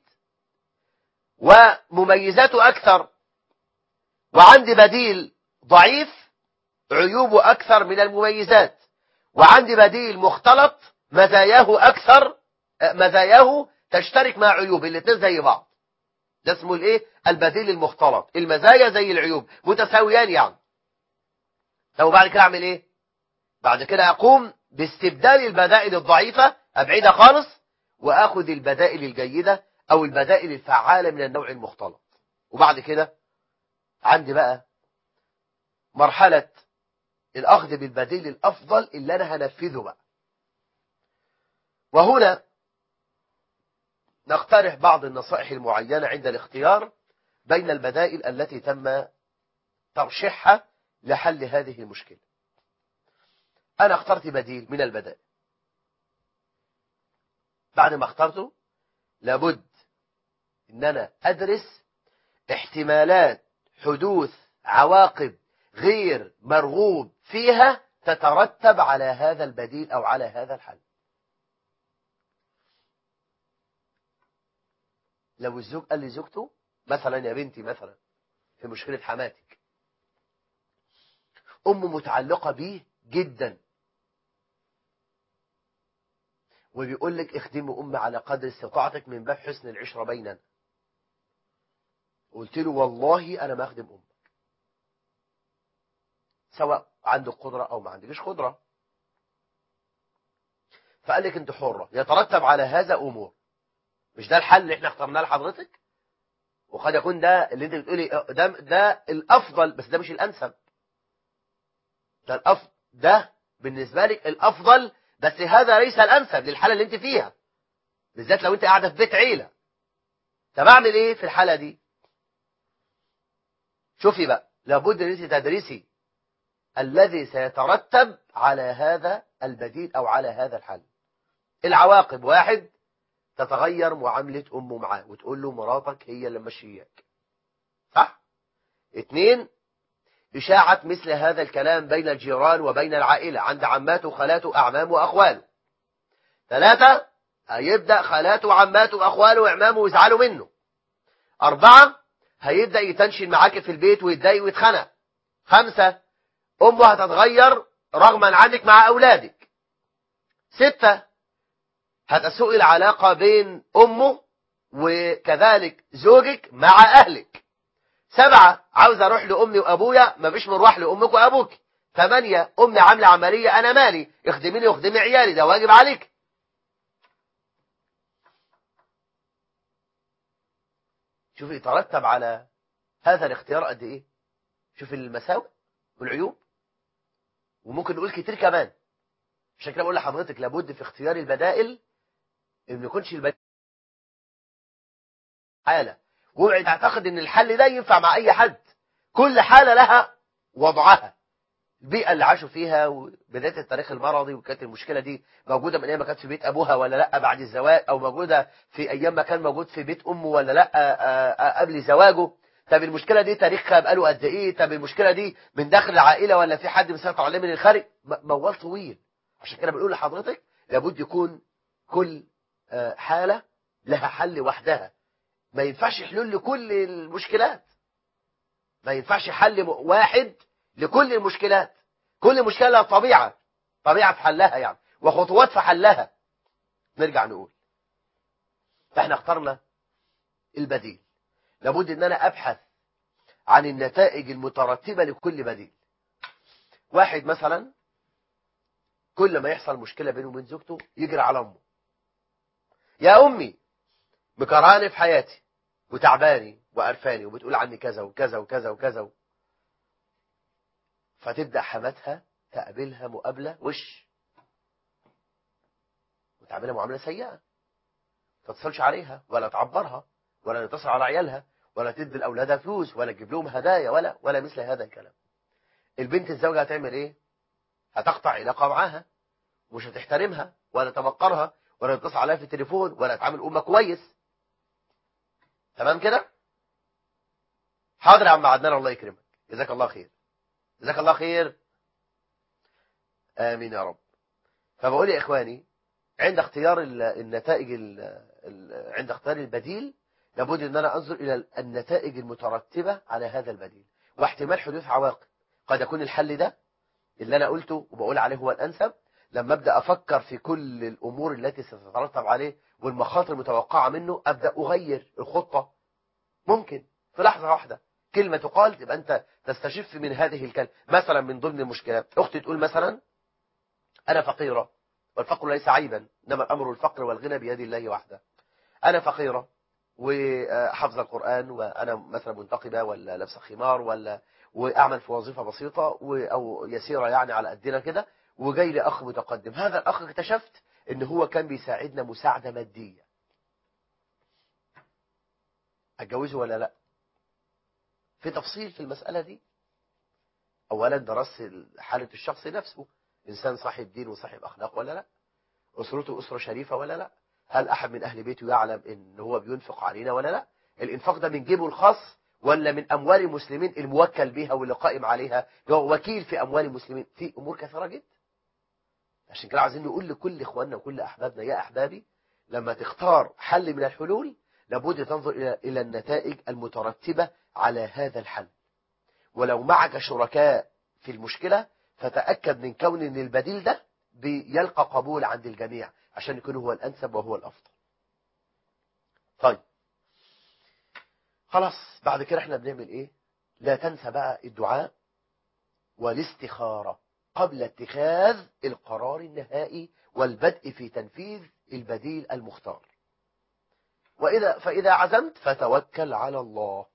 ومميزاته أكثر وعندي بديل ضعيف عيوبه أكثر من المميزات وعندي بديل مختلط مزاياه أكثر مزاياه تشترك مع عيوب الاثنين زي بعض ده اسمه الايه البديل المختلط المزايا زي العيوب متساويان يعني طب وبعد كده اعمل ايه بعد كده اقوم باستبدال البدائل الضعيفة ابعدها خالص واخذ البدائل الجيدة او البدائل الفعالة من النوع المختلط وبعد كده عندي بقى مرحلة الأخذ بالبديل الأفضل اللي أنا هنفذه بقى وهنا نقترح بعض النصائح المعينة عند الاختيار بين البدائل التي تم ترشيحها لحل هذه المشكلة أنا اخترت بديل من البدائل بعد ما اخترته لابد ان انا ادرس احتمالات حدوث عواقب غير مرغوب فيها تترتب على هذا البديل او على هذا الحل لو الزوج قال لزوجته مثلا يا بنتي مثلا في مشكلة حماتك أم متعلقة بيه جدا وبيقول لك اخدمي أم على قدر استطاعتك من باب حسن العشرة بيننا قلت له والله أنا ما أخدم أمك سواء عندك قدرة أو ما عندكش قدرة فقال لك أنت حرة يترتب على هذا أمور مش ده الحل اللي احنا اخترناه لحضرتك وقد يكون ده اللي انت بتقولي ده ده الافضل بس ده مش الانسب ده الافضل ده بالنسبه لك الافضل بس هذا ليس الانسب للحاله اللي انت فيها بالذات لو انت قاعده في بيت عيله طب اعمل ايه في الحاله دي شوفي بقى لابد ان انت تدرسي الذي سيترتب على هذا البديل او على هذا الحل العواقب واحد تتغير معاملة أمه معاه وتقول له مراتك هي اللي مشياك صح اتنين إشاعة مثل هذا الكلام بين الجيران وبين العائلة عند عماته وخالاته أعمامه وأخواله ثلاثة هيبدأ خالاته وعماته وأخواله وإعمامه ويزعلوا منه أربعة هيبدأ يتنشن معاك في البيت ويتضايق ويتخنق خمسة أمه هتتغير رغما عنك مع أولادك ستة هتسوء العلاقة بين أمه وكذلك زوجك مع أهلك سبعة عاوز أروح لأمي وأبويا ما فيش مروح لأمك وأبوك ثمانية أمي عاملة عملية أنا مالي اخدميني واخدمي عيالي ده واجب عليك شوف يترتب على هذا الاختيار قد ايه شوف المساوئ والعيوب وممكن نقول كتير كمان عشان كده بقول لحضرتك لابد في اختيار البدائل ان ما يكونش البدائل حاله واوعي تعتقد ان الحل ده ينفع مع اي حد كل حاله لها وضعها البيئه اللي عاشوا فيها وبدايه التاريخ المرضي وكانت المشكله دي موجوده من ايام ما كانت في بيت ابوها ولا لا بعد الزواج او موجوده في ايام ما كان موجود في بيت امه ولا لا آه، آه، قبل زواجه طب المشكله دي تاريخها بقاله قد ايه طب المشكله دي من داخل العائله ولا في حد مسيطر عليه من الخارج م- موال طويل عشان كده بنقول لحضرتك لابد يكون كل آه، حاله لها حل وحدها ما ينفعش حلول لكل المشكلات ما ينفعش حل م- واحد لكل المشكلات كل مشكلة لها طبيعة طبيعة في حلها يعني وخطوات في حلها نرجع نقول فاحنا اخترنا البديل لابد ان انا ابحث عن النتائج المترتبة لكل بديل واحد مثلا كل ما يحصل مشكلة بينه وبين زوجته يجري على امه يا امي مكرهاني في حياتي وتعباني وقرفاني وبتقول عني كذا وكذا وكذا وكذا فتبدأ حماتها تقابلها مقابلة وش وتعملها معاملة سيئة ما تتصلش عليها ولا تعبرها ولا تتصل على عيالها ولا تدي لأولادها فلوس ولا تجيب لهم هدايا ولا ولا مثل هذا الكلام البنت الزوجة هتعمل ايه هتقطع علاقة معاها مش هتحترمها ولا تبقرها ولا تتصل عليها في التليفون ولا تعامل أمها كويس تمام كده حاضر يا عم عدنان الله يكرمك جزاك الله خير جزاك الله خير آمين يا رب فبقول يا إخواني عند اختيار ال- النتائج ال- ال- عند اختيار البديل لابد أن أنا أنظر إلى النتائج المترتبة على هذا البديل واحتمال حدوث عواقب قد يكون الحل ده اللي أنا قلته وبقول عليه هو الأنسب لما أبدأ أفكر في كل الأمور التي ستترتب عليه والمخاطر المتوقعة منه أبدأ أغير الخطة ممكن في لحظة واحدة كلمة تقال تبقى أنت تستشف من هذه الكلمة مثلا من ضمن المشكلات أختي تقول مثلا أنا فقيرة والفقر ليس عيبا إنما الأمر الفقر والغنى بيد الله وحده أنا فقيرة وحفظ القرآن وأنا مثلا منتقبة ولا لابسة خمار ولا وأعمل في وظيفة بسيطة و- أو يسيرة يعني على قدنا كده وجاي لي أخ متقدم هذا الأخ اكتشفت إن هو كان بيساعدنا مساعدة مادية أتجوزه ولا لا في تفصيل في المسألة دي أولا درست حالة الشخص نفسه إنسان صاحب دين وصاحب أخلاق ولا لا أسرته أسرة شريفة ولا لا هل أحد من أهل بيته يعلم إن هو بينفق علينا ولا لا الإنفاق ده من جيبه الخاص ولا من أموال المسلمين الموكل بها واللي قائم عليها هو وكيل في أموال المسلمين في أمور كثيرة جدا عشان كده عايزين نقول لكل إخواننا وكل أحبابنا يا أحبابي لما تختار حل من الحلول لابد تنظر إلى إلى النتائج المترتبة على هذا الحل ولو معك شركاء في المشكلة فتأكد من كون ان البديل ده بيلقى قبول عند الجميع عشان يكون هو الأنسب وهو الأفضل طيب خلاص بعد كده احنا بنعمل ايه لا تنسى بقى الدعاء والاستخارة قبل اتخاذ القرار النهائي والبدء في تنفيذ البديل المختار وإذا فإذا عزمت فتوكل على الله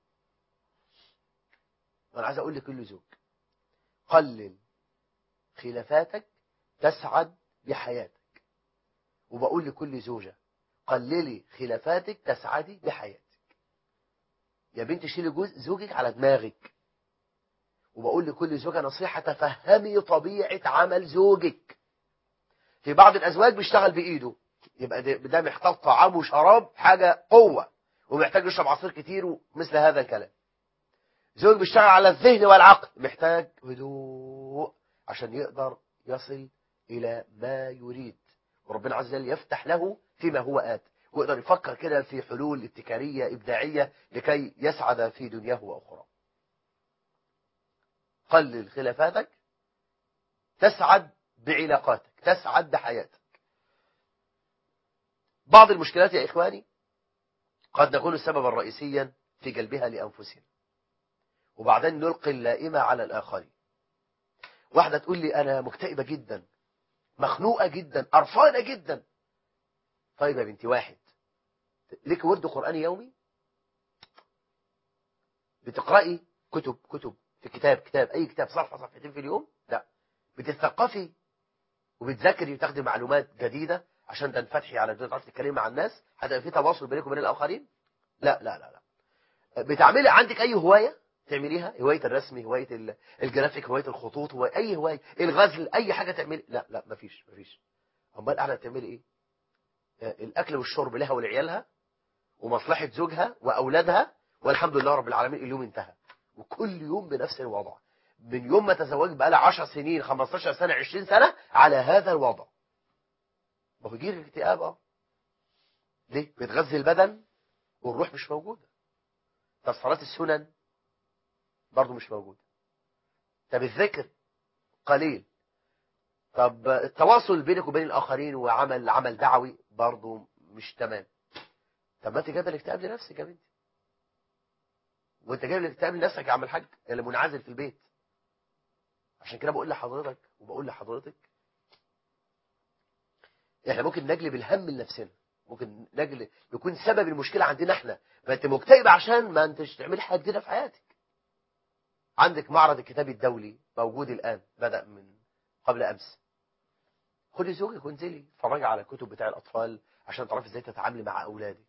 أنا عايز أقول لكل زوج قلل خلافاتك تسعد بحياتك وبقول لكل زوجة قللي خلافاتك تسعدي بحياتك يا بنت شيلي جوز زوجك على دماغك وبقول لكل زوجة نصيحة تفهمي طبيعة عمل زوجك في بعض الأزواج بيشتغل بإيده يبقى ده ده محتاج طعام وشراب حاجة قوة ومحتاج يشرب عصير كتير ومثل هذا الكلام زوج بيشتغل على الذهن والعقل محتاج هدوء عشان يقدر يصل إلى ما يريد وربنا عز وجل يفتح له فيما هو آت ويقدر يفكر كده في حلول ابتكارية إبداعية لكي يسعد في دنياه وأخرى قلل خلافاتك تسعد بعلاقاتك تسعد بحياتك بعض المشكلات يا إخواني قد نكون سببا رئيسيا في جلبها لأنفسنا وبعدين نلقي اللائمة على الآخرين واحدة تقول لي أنا مكتئبة جدا مخنوقة جدا قرفانة جدا طيب يا بنتي واحد ليك ورد قرآني يومي بتقرأي كتب كتب في كتاب كتاب أي كتاب صفحة صفحتين في اليوم لا بتتثقفي وبتذاكري وتاخدي معلومات جديدة عشان تنفتحي على الدنيا تعرفي تتكلمي مع الناس هتبقى في تواصل بينك وبين الآخرين لا لا لا لا بتعملي عندك أي هواية تعمليها هواية الرسم هواية ال- الجرافيك هواية الخطوط هواية أي هواية الغزل أي حاجة تعملي لا لا مفيش مفيش أمال قاعدة تعملي إيه آه، الأكل والشرب لها ولعيالها ومصلحة زوجها وأولادها والحمد لله رب العالمين اليوم انتهى وكل يوم بنفس الوضع من يوم ما تزوج بقى لها 10 سنين 15 سنة 20 سنة على هذا الوضع ما هو يجي لك اكتئاب اه ليه بتغذي البدن والروح مش موجودة طب صلاة السنن برضه مش موجودة طب الذكر قليل طب التواصل بينك وبين الآخرين وعمل عمل دعوي برضه مش تمام طب ما انت جايب الاكتئاب لنفسك يا بنتي وانت جايب الاكتئاب لنفسك يا عم الحاج اللي منعزل في البيت عشان كده بقول لحضرتك وبقول لحضرتك احنا ممكن نجلب الهم لنفسنا ممكن نجلب يكون سبب المشكله عندنا احنا فانت مكتئب عشان ما انتش تعمل حاجه جديده في حياتك عندك معرض الكتاب الدولي موجود الان بدا من قبل امس خدي زوجك وانزلي اتفرجي على الكتب بتاع الاطفال عشان تعرفي ازاي تتعاملي مع اولادك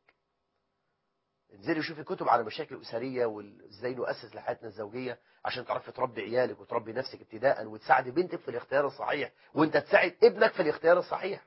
انزلي شوفي كتب على مشاكل الاسريه وازاي نؤسس لحياتنا الزوجيه عشان تعرفي تربي عيالك وتربي نفسك ابتداء وتساعدي بنتك في الاختيار الصحيح وانت تساعد ابنك في الاختيار الصحيح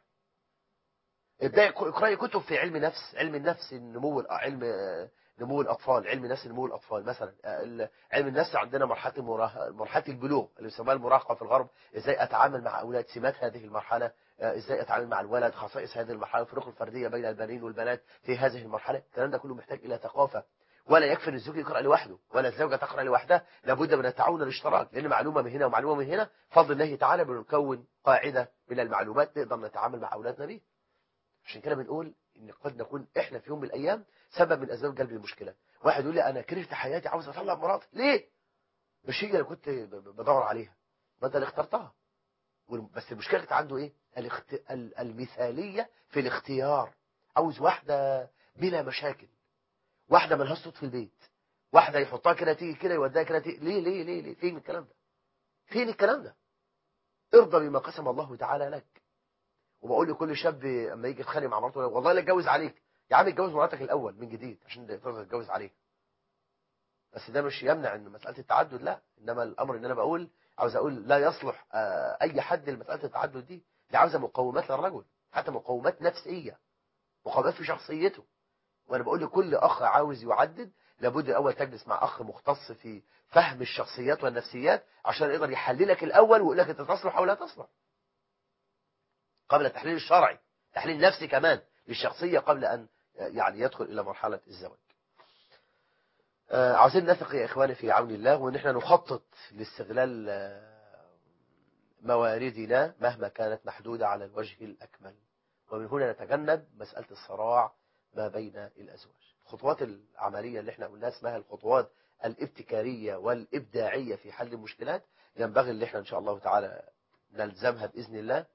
ابداي اقراي كتب في علم نفس علم النفس النمو علم آه، نمو الاطفال علم نفس نمو الاطفال مثلا آه، ال- علم النفس عندنا مرحله المراهقه مرحله البلوغ اللي بيسموها المراهقه في الغرب ازاي اتعامل مع اولاد سمات هذه المرحله آه، ازاي اتعامل مع الولد خصائص هذه المرحله الفروق الفرديه بين البنين والبنات في هذه المرحله الكلام ده كله محتاج الى ثقافه ولا يكفي ان الزوج يقرا لوحده ولا الزوجه تقرا لوحدها لابد من التعاون والاشتراك لان معلومه من هنا ومعلومه من هنا فضل الله تعالى بنكون قاعده من المعلومات نقدر نتعامل مع اولادنا بيها عشان كده بنقول ان قد نكون احنا في يوم من الايام سبب من اسباب جلب المشكله واحد يقول لي انا كرهت حياتي عاوز اطلق مراتي ليه مش هي اللي كنت ب- ب- بدور عليها ما انت اللي اخترتها وال- بس المشكله كانت عنده ايه الاخت... ال- المثاليه في الاختيار عاوز واحده بلا مشاكل واحده ملهاش صوت في البيت واحده يحطها كده تيجي كده يوديها كده تيجي ليه ليه ليه ليه فين الكلام ده فين الكلام ده ارضى بما قسم الله تعالى لك وبقول لكل شاب اما يجي يتخانق مع مراته والله لا اتجوز عليك يا عم اتجوز مراتك الاول من جديد عشان تقدر تتجوز عليها بس ده مش يمنع ان مساله التعدد لا انما الامر ان انا بقول عاوز اقول لا يصلح آه، اي حد لمساله التعدد دي دي عاوزه مقومات للرجل حتى مقومات نفسيه مقومات في شخصيته وانا بقول لكل اخ عاوز يعدد لابد الاول تجلس مع اخ مختص في فهم الشخصيات والنفسيات عشان يقدر يحللك الاول ويقول لك انت تصلح او لا تصلح قبل التحليل الشرعي تحليل نفسي كمان للشخصيه قبل ان يعني يدخل الى مرحله الزواج آه، عاوزين نثق يا إخواني في عون الله وإن احنا نخطط لاستغلال آه، مواردنا مهما كانت محدودة على الوجه الأكمل ومن هنا نتجنب مسألة الصراع ما بين الأزواج الخطوات العملية اللي احنا قلناها اسمها الخطوات الابتكارية والإبداعية في حل المشكلات ينبغي اللي احنا إن شاء الله تعالى نلزمها بإذن الله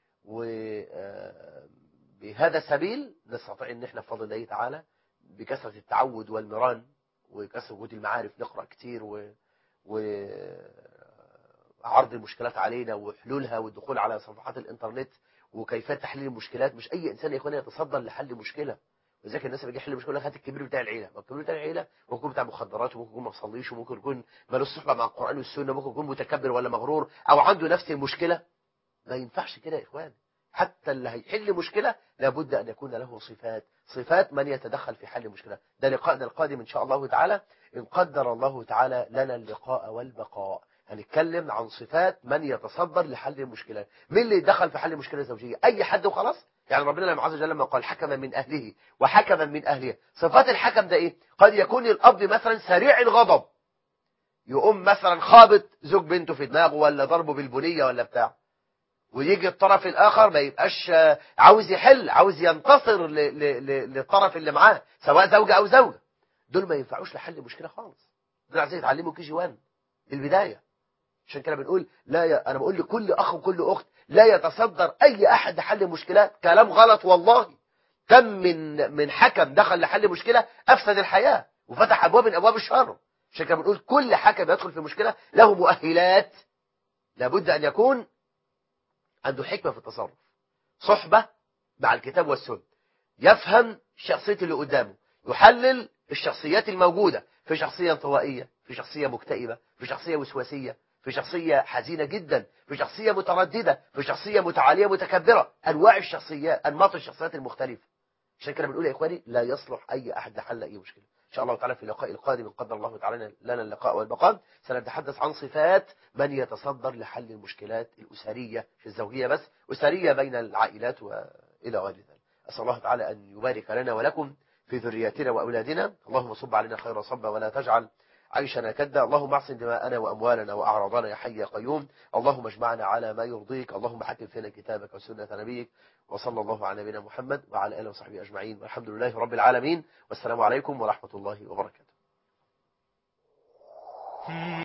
وبهذا السبيل نستطيع ان احنا بفضل الله تعالى بكثرة التعود والمران وكسر وجود المعارف نقرأ كتير و... وعرض المشكلات علينا وحلولها والدخول على صفحات الانترنت وكيفية تحليل المشكلات مش أي إنسان يا إخواني يتصدر لحل مشكلة وذلك الناس اللي بيجي يحل مشكلة هات الكبير بتاع العيلة ما الكبير بتاع العيلة ممكن يكون بتاع مخدرات وممكن يكون ما بيصليش وممكن يكون مالوش صحبة مع القرآن والسنة ممكن يكون متكبر ولا مغرور أو عنده نفس المشكلة ما ينفعش كده يا إخوان حتى اللي هيحل مشكلة لابد أن يكون له صفات صفات من يتدخل في حل المشكلة ده لقاءنا القادم إن شاء الله تعالى إن قدر الله تعالى لنا اللقاء والبقاء هنتكلم عن صفات من يتصدر لحل المشكلة مين اللي يدخل في حل المشكلة الزوجية أي حد وخلاص يعني ربنا لما عز وجل لما قال حكما من أهله وحكما من أهلها صفات الحكم ده إيه قد يكون الأب مثلا سريع الغضب يقوم مثلا خابط زوج بنته في دماغه ولا ضربه بالبنية ولا بتاع ويجي الطرف الآخر ما يبقاش آه، عاوز يحل عاوز ينتصر ل- ل- ل- للطرف اللي معاه سواء زوجة أو زوجة دول ما ينفعوش لحل مشكلة خالص دول عايزين يتعلموا كي جي 1 في البداية عشان كده بنقول لا ي... انا بقول لكل اخ وكل اخت لا يتصدر اي احد لحل المشكلات كلام غلط والله كم من من حكم دخل لحل مشكله افسد الحياه وفتح ابواب من ابواب الشر عشان كده بنقول كل حكم يدخل في مشكله له مؤهلات لابد ان يكون عنده حكمه في التصرف صحبه مع الكتاب والسنه يفهم شخصيه اللي قدامه يحلل الشخصيات الموجوده في شخصيه انطوائيه في شخصيه مكتئبه في شخصيه وسواسيه في شخصية حزينة جدا في شخصية مترددة في شخصية متعالية متكبرة أنواع الشخصيات أنماط الشخصيات المختلفة عشان كده بنقول يا إخواني لا يصلح أي أحد لحل أي مشكلة إن شاء الله تعالى في اللقاء القادم قدر الله تعالى لنا اللقاء والبقاء سنتحدث عن صفات من يتصدر لحل المشكلات الأسرية في الزوجية بس أسرية بين العائلات وإلى غير ذلك أسأل الله تعالى أن يبارك لنا ولكم في ذرياتنا وأولادنا اللهم صب علينا خير صبا ولا تجعل عيشنا كدا اللهم اعصم دماءنا وأموالنا وأعراضنا يا حي يا قيوم اللهم اجمعنا على ما يرضيك اللهم حكم فينا كتابك وسنة نبيك وصلى الله على نبينا محمد وعلى آله وصحبه أجمعين والحمد لله رب العالمين والسلام عليكم ورحمة الله وبركاته